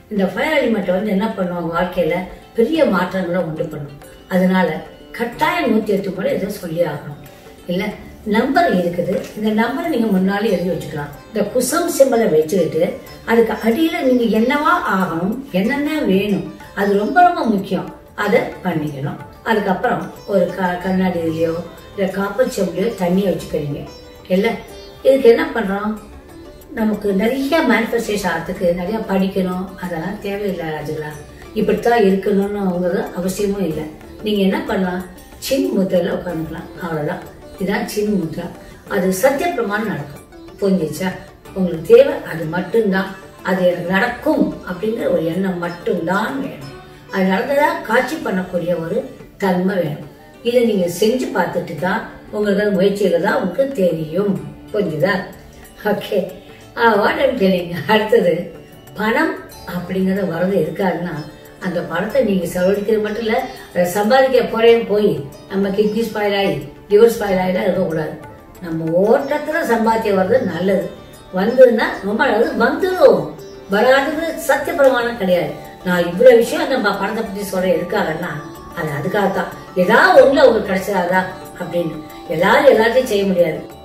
இந்த fire element வந்து என்ன பண்ணுவாங்க வாழ்க்கையில பெரிய மாற்றங்களை உண்டு பண்ணும் அதனால கட்டாயம் நூத்தி எட்டு முறை இதை சொல்லி ஆகணும் இல்ல நம்பர் இருக்குது இந்த நம்பரை நீங்க முன்னாலே எழுதி வச்சுக்கலாம் இந்த குசம் சிம்பலை வச்சுக்கிட்டு அதுக்கு அடியில நீங்க என்னவா ஆகணும் என்னென்ன வேணும் அது ரொம்ப ரொம்ப முக்கியம் அதை பண்ணிக்கணும் அதுக்கப்புறம் ஒரு க கண்ணாடியிலையோ இல்லை காப்பர் செம்புலையோ தண்ணியை வச்சுக்கிறீங்க இல்லை இதுக்கு என்ன பண்றோம் நமக்கு நிறைய மேனிஃபெஸ்டேஷன் ஆகிறதுக்கு நிறைய படிக்கணும் அதெல்லாம் தேவையில்லை ராஜுகளா இப்படித்தான் இருக்கணும்னு அவசியமும் இல்லை நீங்க என்ன பண்ணலாம் சின் முத்திரையில உட்காந்துக்கலாம் அவ்வளவுதான் இதுதான் சின் முத்ரா அது சத்திய பிரமாணம் நடக்கும் புரிஞ்சிச்சா உங்களுக்கு தேவை அது மட்டும்தான் அது எனக்கு நடக்கும் அப்படிங்கிற ஒரு எண்ணம் மட்டும்தான் வேணும் அது நடந்ததா காட்சி பண்ணக்கூடிய ஒரு தன்மை வேணும் இதை நீங்க செஞ்சு பார்த்துட்டு தான் உங்களுக்கு அது முயற்சியில தான் உங்களுக்கு தெரியும் புரிஞ்சுதா ஓகே வாட் ஐம் டெல்லிங் அடுத்தது பணம் அப்படிங்கறது வர்றது எதுக்காதுன்னா அந்த பணத்தை நீங்க செலவழிக்கிறது மட்டும் இல்ல அதை சம்பாதிக்க போறேன் போய் நம்ம கிட்னி ஸ்பாயில் ஆகி டிவோர்ஸ் ஸ்பாயில் ஆகிலாம் இருக்கக்கூடாது நம்ம ஓட்டத்துல சம்பாத்தியம் வர்றது நல்லது வந்ததுன்னா ரொம்ப நல்லது வந்துடும் வராதது சத்திய பிரமாணம் கிடையாது நான் இவ்வளவு விஷயம் நம்ம பணத்தை பத்தி சொல்றேன் எதுக்காகன்னா அது அதுக்காகத்தான் ஏதாவது ஒண்ணுல உங்களுக்கு கிடைச்சிடாதா அப்படின்னு எல்லாரும் எல்லாத்தையும் செய்ய முடியாது